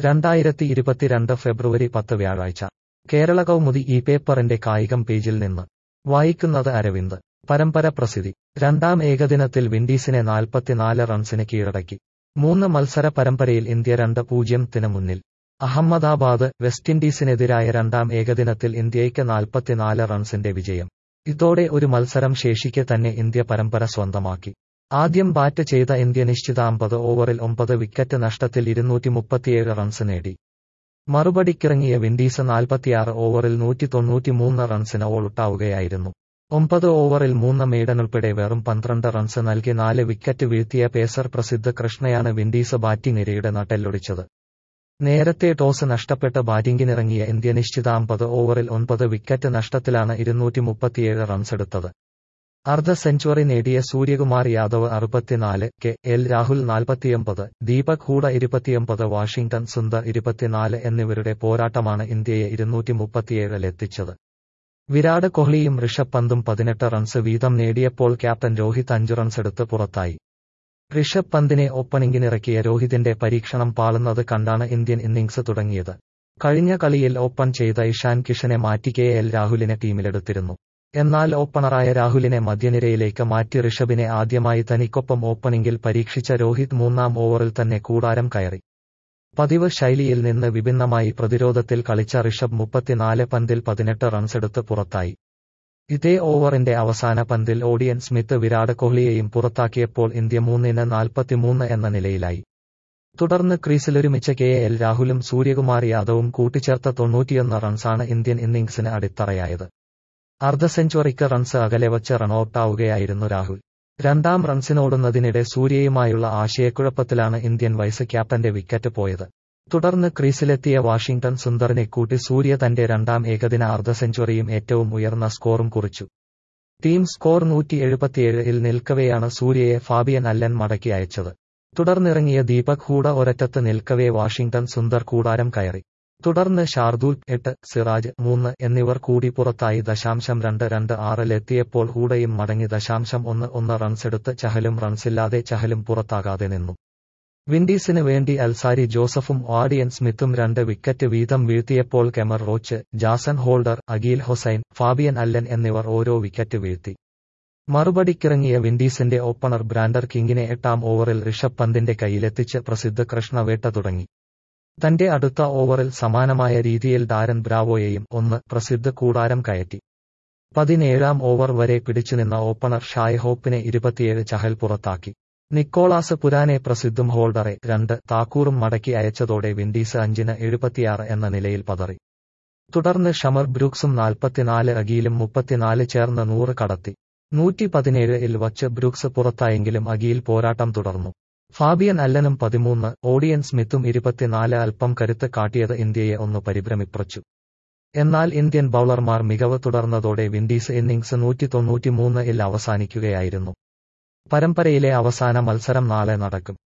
രണ്ടായിരത്തി ഇരുപത്തിരണ്ട് ഫെബ്രുവരി പത്ത് വ്യാഴാഴ്ച കേരള കൗമുദി ഈ പേപ്പറിന്റെ കായികം പേജിൽ നിന്ന് വായിക്കുന്നത് അരവിന്ദ് പരമ്പര പ്രസിദ്ധി രണ്ടാം ഏകദിനത്തിൽ വിൻഡീസിനെ നാൽപ്പത്തിനാല് റൺസിന് കീഴടക്കി മൂന്ന് മത്സര പരമ്പരയിൽ ഇന്ത്യ രണ്ട് പൂജ്യത്തിന് മുന്നിൽ അഹമ്മദാബാദ് വെസ്റ്റ് ഇൻഡീസിനെതിരായ രണ്ടാം ഏകദിനത്തിൽ ഇന്ത്യയ്ക്ക് നാൽപ്പത്തിനാല് റൺസിന്റെ വിജയം ഇതോടെ ഒരു മത്സരം ശേഷിക്കെ തന്നെ ഇന്ത്യ പരമ്പര സ്വന്തമാക്കി ആദ്യം ബാറ്റ് ചെയ്ത ഇന്ത്യ നിശ്ചിത അമ്പത് ഓവറിൽ ഒമ്പത് വിക്കറ്റ് നഷ്ടത്തിൽ ഇരുന്നൂറ്റി മുപ്പത്തിയേഴ് റൺസ് നേടി മറുപടിക്കിറങ്ങിയ വിൻഡീസ് നാൽപ്പത്തിയാറ് ഓവറിൽ നൂറ്റി തൊണ്ണൂറ്റിമൂന്ന് റൺസിന് ഓളുട്ടാവുകയായിരുന്നു ഒമ്പത് ഓവറിൽ മൂന്ന് മെയ്ഡനുൾപ്പെടെ വെറും പന്ത്രണ്ട് റൺസ് നൽകി നാല് വിക്കറ്റ് വീഴ്ത്തിയ പേസർ പ്രസിദ്ധ കൃഷ്ണയാണ് വിൻഡീസ് ബാറ്റിംഗ് നിരയുടെ നട്ടെല്ലൊടിച്ചത് നേരത്തെ ടോസ് നഷ്ടപ്പെട്ട് ബാറ്റിംഗിനിറങ്ങിയ ഇന്ത്യ നിശ്ചിത അമ്പത് ഓവറിൽ ഒൻപത് വിക്കറ്റ് നഷ്ടത്തിലാണ് ഇരുന്നൂറ്റി മുപ്പത്തിയേഴ് റൺസെടുത്തത് അർദ്ധ സെഞ്ചുറി നേടിയ സൂര്യകുമാർ യാദവ് അറുപത്തിനാല് കെ എൽ രാഹുൽ നാൽപ്പത്തിയൊമ്പത് ദീപക് ഹൂഡ ഇരുപത്തിയൊമ്പത് വാഷിംഗ്ടൺ സുന്ദർ ഇരുപത്തിനാല് എന്നിവരുടെ പോരാട്ടമാണ് ഇന്ത്യയെ ഇരുന്നൂറ്റി മുപ്പത്തിയേഴിലെത്തിച്ചത് വിരാട് കോഹ്ലിയും ഋഷഭ് പന്തും പതിനെട്ട് റൺസ് വീതം നേടിയപ്പോൾ ക്യാപ്റ്റൻ രോഹിത് അഞ്ച് റൺസെടുത്ത് പുറത്തായി ഋഷഭ് പന്തിനെ ഓപ്പണിംഗിനിറക്കിയ രോഹിതിന്റെ പരീക്ഷണം പാളുന്നത് കണ്ടാണ് ഇന്ത്യൻ ഇന്നിംഗ്സ് തുടങ്ങിയത് കഴിഞ്ഞ കളിയിൽ ഓപ്പൺ ചെയ്ത ഇഷാൻ കിഷനെ മാറ്റി കെ എൽ രാഹുലിനെ ടീമിലെടുത്തിരുന്നു എന്നാൽ ഓപ്പണറായ രാഹുലിനെ മധ്യനിരയിലേക്ക് മാറ്റി ഋഷഭിനെ ആദ്യമായി തനിക്കൊപ്പം ഓപ്പണിംഗിൽ പരീക്ഷിച്ച രോഹിത് മൂന്നാം ഓവറിൽ തന്നെ കൂടാരം കയറി പതിവ് ശൈലിയിൽ നിന്ന് വിഭിന്നമായി പ്രതിരോധത്തിൽ കളിച്ച ഋഷഭ് മുപ്പത്തിനാല് പന്തിൽ പതിനെട്ട് റൺസെടുത്ത് പുറത്തായി ഇതേ ഓവറിന്റെ അവസാന പന്തിൽ ഓഡിയൻ സ്മിത്ത് വിരാട് കോഹ്ലിയെയും പുറത്താക്കിയപ്പോൾ ഇന്ത്യ മൂന്നിന് നാൽപ്പത്തിമൂന്ന് എന്ന നിലയിലായി തുടർന്ന് ക്രീസിലൊരുമിച്ച കെ എൽ രാഹുലും സൂര്യകുമാർ യാദവും കൂട്ടിച്ചേർത്ത തൊണ്ണൂറ്റിയൊന്ന് റൺസാണ് ഇന്ത്യൻ ഇന്നിംഗ്സിന് അടിത്തറയായത് അർദ്ധ സെഞ്ചുറിക്ക് റൺസ് അകലെ വച്ച് റൺഔട്ടാവുകയായിരുന്നു രാഹുൽ രണ്ടാം റൺസിനോടുന്നതിനിടെ സൂര്യയുമായുള്ള ആശയക്കുഴപ്പത്തിലാണ് ഇന്ത്യൻ വൈസ് ക്യാപ്റ്റന്റെ വിക്കറ്റ് പോയത് തുടർന്ന് ക്രീസിലെത്തിയ വാഷിംഗ്ടൺ സുന്ദറിനെ കൂട്ടി സൂര്യ തന്റെ രണ്ടാം ഏകദിന അർദ്ധ സെഞ്ചുറിയും ഏറ്റവും ഉയർന്ന സ്കോറും കുറിച്ചു ടീം സ്കോർ നൂറ്റി എഴുപത്തിയേഴിൽ നിൽക്കവെയാണ് സൂര്യയെ ഫാബിയൻ അല്ലൻ മടക്കി അയച്ചത് തുടർന്നിറങ്ങിയ ദീപക് ഹൂഡ ഒരറ്റത്ത് നിൽക്കവേ വാഷിംഗ്ടൺ സുന്ദർ കൂടാരം കയറി തുടർന്ന് ഷാർദൂൽ എട്ട് സിറാജ് മൂന്ന് എന്നിവർ കൂടി പുറത്തായി ദശാംശം രണ്ട് രണ്ട് ആറിലെത്തിയപ്പോൾ ഹൂഡയും മടങ്ങി ദശാംശം ഒന്ന് ഒന്ന് റൺസെടുത്ത് ചഹലും റൺസില്ലാതെ ചഹലും പുറത്താകാതെ നിന്നു വിൻഡീസിന് വേണ്ടി അൽസാരി ജോസഫും ഓഡിയൻ സ്മിത്തും രണ്ട് വിക്കറ്റ് വീതം വീഴ്ത്തിയപ്പോൾ Kemar Roach Jason Holder Akeal Hosein Fabian Allen എന്നിവർ ഓരോ വിക്കറ്റ് വീഴ്ത്തി മറുപടിക്കിറങ്ങിയ വിൻഡീസിന്റെ ഓപ്പണർ ബ്രാൻഡർ കിങ്ങിനെ എട്ടാം ഓവറിൽ ഋഷഭ് പന്തിന്റെ കയ്യിലെത്തിച്ച് പ്രസിദ്ധ കൃഷ്ണ വേട്ട തുടങ്ങി തന്റെ അടുത്ത ഓവറിൽ സമാനമായ രീതിയിൽ ഡാരൻ ബ്രാവോയെയും ഒന്ന് പ്രസിദ്ധ കൂടാരം കയറ്റി പതിനേഴാം ഓവർ വരെ പിടിച്ചുനിന്ന ഓപ്പണർ ഷായ് ഹോപ്പിനെ ഇരുപത്തിയേഴ് ചഹൽ പുറത്താക്കി നിക്കോളാസ് പുരാനെ പ്രസിദ്ധും ഹോൾഡറെ രണ്ട് താക്കൂറും മടക്കി അയച്ചതോടെ വിൻഡീസ് അഞ്ചിന് എഴുപത്തിയാറ് എന്ന നിലയിൽ പതറി തുടർന്ന് ഷമർ ബ്രൂക്സും നാൽപ്പത്തിനാല് അഗീലും മുപ്പത്തിനാല് ചേർന്ന് നൂറ് കടത്തി നൂറ്റി പതിനേഴിൽ വച്ച് ബ്രൂക്സ് പുറത്തായെങ്കിലും അഗീൽ പോരാട്ടം തുടർന്നു ഫാബിയൻ അല്ലനും പതിമൂന്ന് ഓഡിയൻ സ്മിത്തും ഇരുപത്തിനാല് അല്പം കരുത്ത് കാട്ടിയത് ഇന്ത്യയെ ഒന്ന് പരിഭ്രമിപ്പിച്ചു എന്നാൽ ഇന്ത്യൻ ബൌളർമാർ മികവ് തുടർന്നതോടെ വിൻഡീസ് ഇന്നിംഗ്സ് നൂറ്റി തൊണ്ണൂറ്റിമൂന്ന് ഇൽ അവസാനിക്കുകയായിരുന്നു പരമ്പരയിലെ അവസാന മത്സരം നാളെ നടക്കും